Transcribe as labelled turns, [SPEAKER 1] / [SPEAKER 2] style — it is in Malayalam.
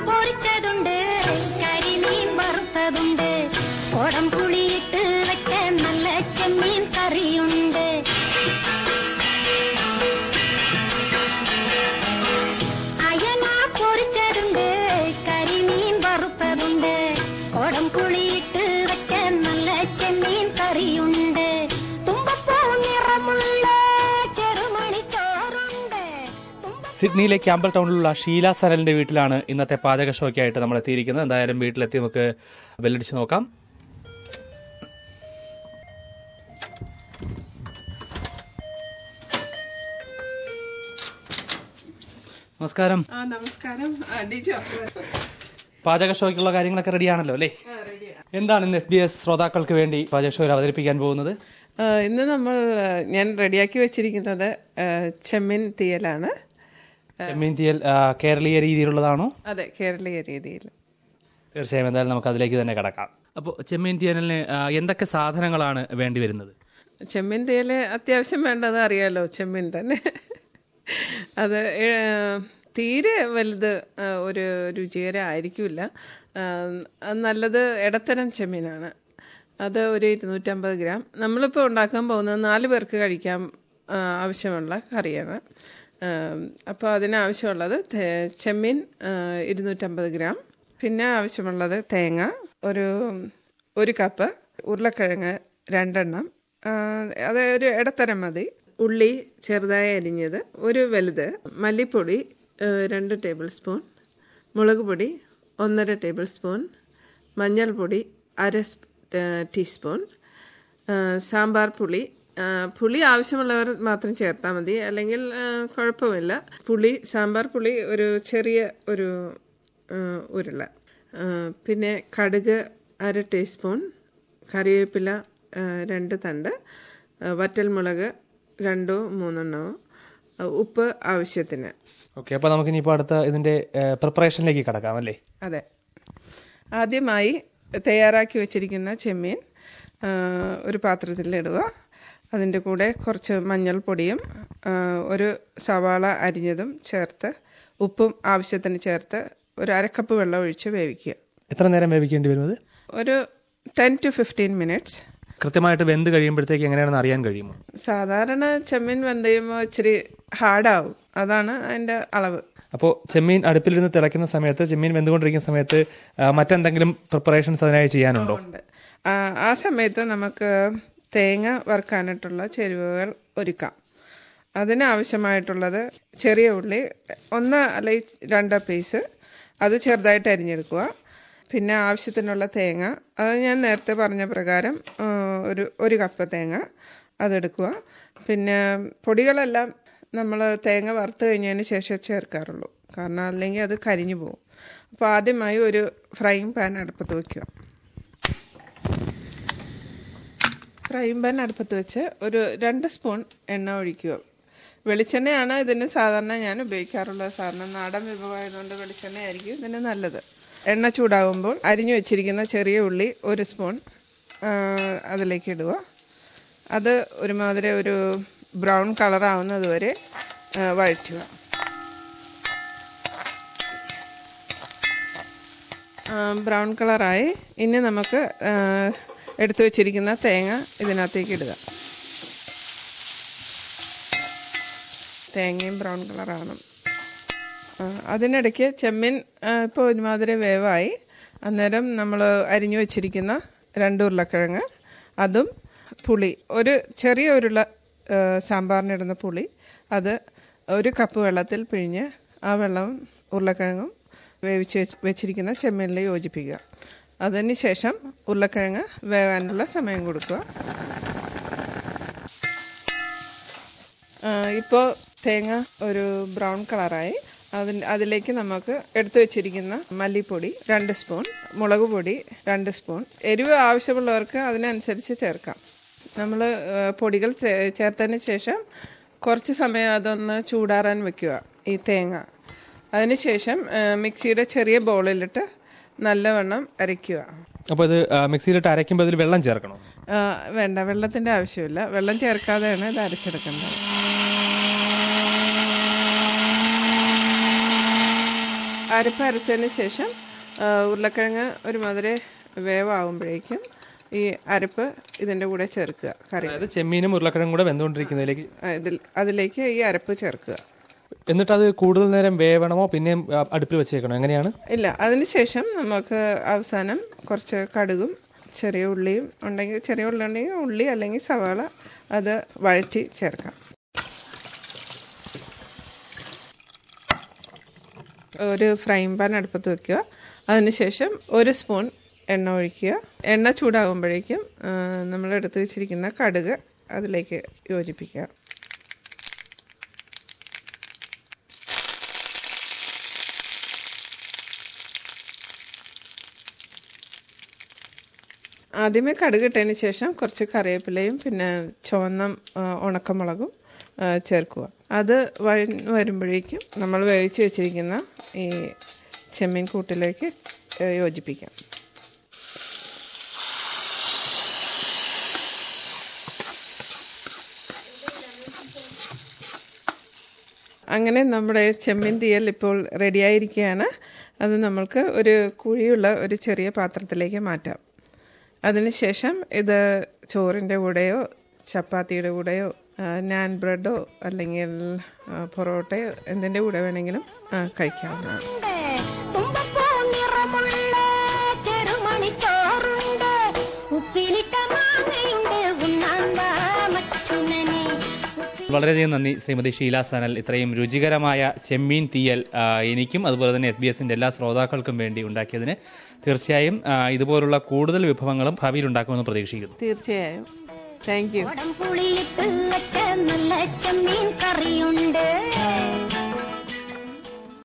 [SPEAKER 1] പൊരിച്ചതുണ്ട് കരിമീൻ വറുത്തതുണ്ട് കുടം പുളിയിട്ട് വെച്ച നല്ല ചെമ്മീൻ കറിയുണ്ട് അയല പൊരിച്ചതുണ്ട് കരിമീൻ വറുത്തതുണ്ട് കുടം പുളിയിട്ട് വെച്ച നല്ല ചെമ്മീൻ കറിയുണ്ട് തുമ്പപ്പൂ നിറമുള്ള ചെറുമണി ചോറുണ്ട് തുമ്പ
[SPEAKER 2] സിഡ്നിയിലെ ക്യാമ്പൽ ടൗണിലുള്ള ഷീല സരലിന്റെ വീട്ടിലാണ് ഇന്നത്തെ പാചക ഷോയ്ക്കായിട്ട് നമ്മൾ എത്തിയിരിക്കുന്നത് എന്തായാലും വീട്ടിലെത്തി നമുക്ക് ബെല്ലടിച്ച് നോക്കാം നമസ്കാരം
[SPEAKER 3] ആ നമസ്കാരം ആ, ഡിജോ
[SPEAKER 2] പാചക ഷോയ്ക്കുള്ള കാര്യങ്ങളൊക്കെ റെഡിയാണല്ലോ അല്ലേ എന്താണ് ഇന്ന് എസ് ബി എസ് ശ്രോതാക്കൾക്ക് വേണ്ടി പാചക ഷോയിൽ അവതരിപ്പിക്കാൻ പോകുന്നത്
[SPEAKER 3] ആ, ഇന്ന് നമ്മൾ ആ, ഞാൻ റെഡിയാക്കി വെച്ചിരിക്കുന്നത് ആ, ചെമ്മീൻ തീയലാണ്
[SPEAKER 2] ചെമ്മീൻ തീയൽ ആ, കേരളീയ രീതിയിലുള്ളതാണോ
[SPEAKER 3] അതെ കേരളീയ രീതിയിൽ
[SPEAKER 2] തീർച്ചയായും എന്തായാലും നമുക്ക് അതിലേക്ക് തന്നെ കിടക്കാം അപ്പോൾ ചെമ്മീൻ തീയലിന് ആ, എന്തൊക്കെ സാധനങ്ങളാണ് വേണ്ടി വരുന്നത്
[SPEAKER 3] ചെമ്മീൻ തീയൽ അത്യാവശ്യം വേണ്ടത് അറിയാലോ ചെമ്മീൻ തന്നെ അത് ഏ, തീരെ വലുത് ആ, ഒരു രുചികരമായിരിക്കില്ല ആ, അത് നല്ലത് ഇടത്തരം ചെമ്മീനാണ് അത് ഒരു ഇരുന്നൂറ്റമ്പത് ഗ്രാം നമ്മളിപ്പോൾ ഉണ്ടാക്കാൻ പോകുന്നത് നാല് പേർക്ക് കഴിക്കാൻ ആ, ആവശ്യമുള്ള കറിയാണ് അപ്പോൾ അതിനാവശ്യമുള്ളത് തേ- ചെമ്മീൻ ആ, ഇരുന്നൂറ്റമ്പത് ഗ്രാം പിന്നെ ആവശ്യമുള്ളത് തേങ്ങ ഒരു ഒരു കപ്പ് ഉരുളക്കിഴങ്ങ് രണ്ടെണ്ണം ആ, അത് ഒരു ഇടത്തരം മതി ഉള്ളി ചെറുതായി അരിഞ്ഞത് ഒരു വലുത് മല്ലിപ്പൊടി ആ, രണ്ട് ടേബിൾ സ്പൂൺ മുളക് പൊടി ഒന്നര ടേബിൾ സ്പൂൺ മഞ്ഞൾപ്പൊടി അര സ്പ്- ആ, ടീസ്പൂൺ ആ, സാമ്പാർ പുളി ആ, പുളി ആവശ്യമുള്ളവർ മാത്രം ചേർത്താൽ മതി അല്ലെങ്കിൽ ആ, കുഴപ്പമില്ല പുളി സാമ്പാർ പുളി ഒരു ചെറിയ ഒരു ആ, ഉരുള ആ, പിന്നെ കടുക് അര ടീസ്പൂൺ കറിവേപ്പില ആ, രണ്ട് തണ്ട് ആ, വറ്റൽമുളക് രണ്ടോ മൂന്നെണ്ണമോ ആ, ഉപ്പ് ആവശ്യത്തിന്
[SPEAKER 2] ഓക്കെ അപ്പോൾ നമുക്ക് ഇനിയിപ്പോൾ അടുത്ത ഇതിന്റെ പ്രിപ്പറേഷനിലേക്ക് കിടക്കാം അല്ലേ
[SPEAKER 3] അതെ ആദ്യമായി തയ്യാറാക്കി വെച്ചിരിക്കുന്ന ചെമ്മീൻ ആ, ഒരു പാത്രത്തിലിടുക അതിൻ്റെ കൂടെ കുറച്ച് മഞ്ഞൾപ്പൊടിയും ആ, ഒരു സവാള അരിഞ്ഞതും ചേർത്ത് ഉപ്പും ആവശ്യത്തിന് ചേർത്ത് ഒരു അരക്കപ്പ് വെള്ളം ഒഴിച്ച് വേവിക്കുക
[SPEAKER 2] എത്ര നേരം വേവിക്കേണ്ടി വരും അത്
[SPEAKER 3] ഒരു ടെൻ ടു ഫിഫ്റ്റീൻ മിനിറ്റ്സ്
[SPEAKER 2] കൃത്യമായിട്ട് വെന്ത് കഴിയുമ്പോഴത്തേക്ക് എങ്ങനെയാണെന്ന് അറിയാൻ കഴിയുമോ
[SPEAKER 3] സാധാരണ ചെമ്മീൻ വെന്ത് കഴിയുമ്പോൾ ഇച്ചിരി ഹാർഡാവും അതാണ് അതിൻ്റെ അളവ്
[SPEAKER 2] അപ്പോൾ ചെമ്മീൻ അടുപ്പിലിരുന്ന് തിളയ്ക്കുന്ന സമയത്ത് ചെമ്മീൻ വെന്തുകൊണ്ടിരിക്കുന്ന സമയത്ത് ആ, മറ്റെന്തെങ്കിലും പ്രിപ്പറേഷൻസ് അതിനായി ചെയ്യാനുണ്ടോ
[SPEAKER 3] ഉണ്ട് ആ, ആ സമയത്ത് നമുക്ക് തേങ്ങ വറുക്കാനായിട്ടുള്ള ചേരുവകൾ ഒരുക്കാം അതിനാവശ്യമായിട്ടുള്ളത് ചെറിയ ഉള്ളി ഒന്ന് അല്ലെങ്കിൽ രണ്ട് പീസ് അത് ചെറുതായിട്ട് അരിഞ്ഞെടുക്കുക പിന്നെ ആവശ്യത്തിനുള്ള തേങ്ങ അത് ഞാൻ നേരത്തെ പറഞ്ഞ പ്രകാരം ആ, ഒരു ഒരു കപ്പ് തേങ്ങ അതെടുക്കുക പിന്നെ പൊടികളെല്ലാം നമ്മൾ തേങ്ങ വറുത്ത് കഴിഞ്ഞതിന് ശേഷം ചേർക്കാറുള്ളൂ കാരണം അല്ലെങ്കിൽ അത് കരിഞ്ഞു പോകും അപ്പോൾ ആദ്യമായി ഒരു ഫ്രൈങ് പാൻ അടുപ്പത്ത് വയ്ക്കുക ഫ്രൈങ് പാൻ അടുപ്പത്ത് വെച്ച് ഒരു രണ്ട് സ്പൂൺ എണ്ണ ഒഴിക്കുക വെളിച്ചെണ്ണയാണ് ഇതിന് സാധാരണ ഞാൻ ഉപയോഗിക്കാറുള്ളത് സാധാരണ നാടൻ വിഭവമായതുകൊണ്ട് വെളിച്ചെണ്ണ ആയിരിക്കും ഇതിന് നല്ലത് എണ്ണ ചൂടാകുമ്പോൾ അരിഞ്ഞു വെച്ചിരിക്കുന്ന ചെറിയ ഉള്ളി ഒരു സ്പൂൺ ആ, അതിലേക്ക് ഇടുക അത് ഒരുമാതിരി ഒരു ബ്രൗൺ കളറാവുന്നത് വരെ ആ, വഴറ്റുക ആ, ബ്രൗൺ കളറായി ഇനി നമുക്ക് ആ, എടുത്തു വെച്ചിരിക്കുന്ന തേങ്ങ ഇതിനകത്തേക്ക് ഇടുക തേങ്ങയും ബ്രൗൺ കളറാവണം ആ, അതിനിടയ്ക്ക് ചെമ്മീൻ ഇപ്പോൾ ഒരുമാതിരി വേവായി അന്നേരം നമ്മൾ അരിഞ്ഞു വെച്ചിരിക്കുന്ന രണ്ട് ഉരുളക്കിഴങ്ങ് അതും പുളി ഒരു ചെറിയ ഉരുള ആ, സാമ്പാറിനിടുന്ന പുളി അത് ഒരു കപ്പ് വെള്ളത്തിൽ പിഴിഞ്ഞ് ആ വെള്ളവും ഉരുളക്കിഴങ്ങും വേവിച്ച് വെച്ച് വെച്ചിരിക്കുന്ന ചെമ്മീനിൽ യോജിപ്പിക്കുക അതിന് ശേഷം ഉരുളക്കിഴങ്ങ് വേകാനുള്ള സമയം കൊടുക്കുക ഇപ്പോൾ തേങ്ങ ഒരു ബ്രൗൺ കളറായി അതിന് അതിലേക്ക് നമുക്ക് എടുത്തു വെച്ചിരിക്കുന്ന മല്ലിപ്പൊടി രണ്ട് സ്പൂൺ മുളക് പൊടി രണ്ട് സ്പൂൺ എരിവ് ആവശ്യമുള്ളവർക്ക് അതിനനുസരിച്ച് ചേർക്കാം നമ്മൾ പൊടികൾ ചേ- ചേർത്തതിന് ശേഷം കുറച്ച് സമയം അതൊന്ന് ചൂടാറാൻ വെക്കുക ഈ തേങ്ങ അതിനുശേഷം ആ, മിക്സിയുടെ ചെറിയ ബൗളിലിട്ട് നല്ലവണ്ണം അരയ്ക്കുക
[SPEAKER 2] അപ്പോൾ ഇത് ആ, മിക്സിയിലിട്ട് അരയ്ക്കുമ്പോൾ ഇതിൽ വെള്ളം ചേർക്കണോ
[SPEAKER 3] ആ, വേണ്ട വെള്ളത്തിൻ്റെ ആവശ്യമില്ല വെള്ളം ചേർക്കാതെയാണ് ഇത് അരച്ചെടുക്കേണ്ടത് അരപ്പ് അരച്ചതിന് ശേഷം ആ, ഉരുളക്കിഴങ്ങ് ഒരുമാതിരി വേവാകുമ്പോഴേക്കും ഈ അരപ്പ് ഇതിൻ്റെ കൂടെ ചേർക്കുക കറി
[SPEAKER 2] അതായത് ചെമ്മീനും ഉരുളക്കിഴങ്ങും കൂടെ വെന്തുകൊണ്ടിരിക്കുന്നതിലേക്ക്
[SPEAKER 3] ആ, ഇതിൽ അതിലേക്ക് ഈ അരപ്പ് ചേർക്കുക
[SPEAKER 2] എന്നിട്ട് അത് കൂടുതൽ നേരം വേവണമോ പിന്നെയും ആ, അടുപ്പിൽ വെച്ചേക്കണോ എങ്ങനെയാണ്
[SPEAKER 3] ഇല്ല അതിനുശേഷം നമുക്ക് അവസാനം കുറച്ച് കടുകും ചെറിയ ഉള്ളിയും ഉണ്ടെങ്കിൽ ചെറിയ ഉള്ളി ഉണ്ടെങ്കിൽ ഉള്ളി അല്ലെങ്കിൽ സവാള അത് വഴറ്റി ചേർക്കാം ഒരു ഫ്രൈങ് പാൻ അടുപ്പത്ത് വെക്കുക അതിനുശേഷം ഒരു സ്പൂൺ എണ്ണ ഒഴിക്കുക എണ്ണ ചൂടാകുമ്പോഴേക്കും നമ്മൾ എടുത്തു വെച്ചിരിക്കുന്ന കടുക് അതിലേക്ക് യോജിപ്പിക്കുക ആദ്യമേ കടുക് ഇട്ടതിന് ശേഷം കുറച്ച് കറിവേപ്പിലയും പിന്നെ ചുവന്ന ആ, ഉണക്കമുളകും ആ, ചേർക്കുക അത് വഴന്ന് വരുമ്പോഴേക്കും നമ്മൾ വേവിച്ച് വെച്ചിരിക്കുന്ന ഈ ചെമ്മീൻ കൂട്ടിലേക്ക് ആ, യോജിപ്പിക്കാം അങ്ങനെ നമ്മുടെ ചെമ്മീൻ തീയൽ ഇപ്പോൾ റെഡിയായിരിക്കുകയാണ് അത് നമ്മൾക്ക് ഒരു കുഴിയുള്ള ഒരു ചെറിയ പാത്രത്തിലേക്ക് മാറ്റാം അതിനുശേഷം ഇത് ചോറിൻ്റെ കൂടെയോ ചപ്പാത്തിയുടെ കൂടെയോ ആ, നാൻ ബ്രെഡോ അല്ലെങ്കിൽ ആ, പൊറോട്ടയോ എന്തിൻ്റെ കൂടെ വേണമെങ്കിലും ആ, കഴിക്കാവുന്നതാണ്
[SPEAKER 1] തുമ്പപ്പൂ നിറമുള്ള ചെറുമണിച്ചോറുണ്ട് ഉപ്പിലിട്ട മാങ്ങയുണ്ട് ഉണ്ണാൻ വാ മച്ചുനനെ
[SPEAKER 2] വളരെയധികം നന്ദി ശ്രീമതി ഷീല സനൽ ഇത്രയും രുചികരമായ ചെമ്മീൻ തീയൽ ആ, എനിക്കും അതുപോലെ തന്നെ എസ് ബി എസിന്റെ എല്ലാ ശ്രോതാക്കൾക്കും വേണ്ടി ഉണ്ടാക്കിയതിന് തീർച്ചയായും ആ, ഇതുപോലുള്ള കൂടുതൽ വിഭവങ്ങളും ഭാവിയിൽ ഉണ്ടാക്കുമെന്ന് പ്രതീക്ഷിക്കുന്നു
[SPEAKER 3] തീർച്ചയായും താങ്ക് യു
[SPEAKER 1] കുടം പുളിയിട്ട് വെച്ച നല്ല ചെമ്മീൻ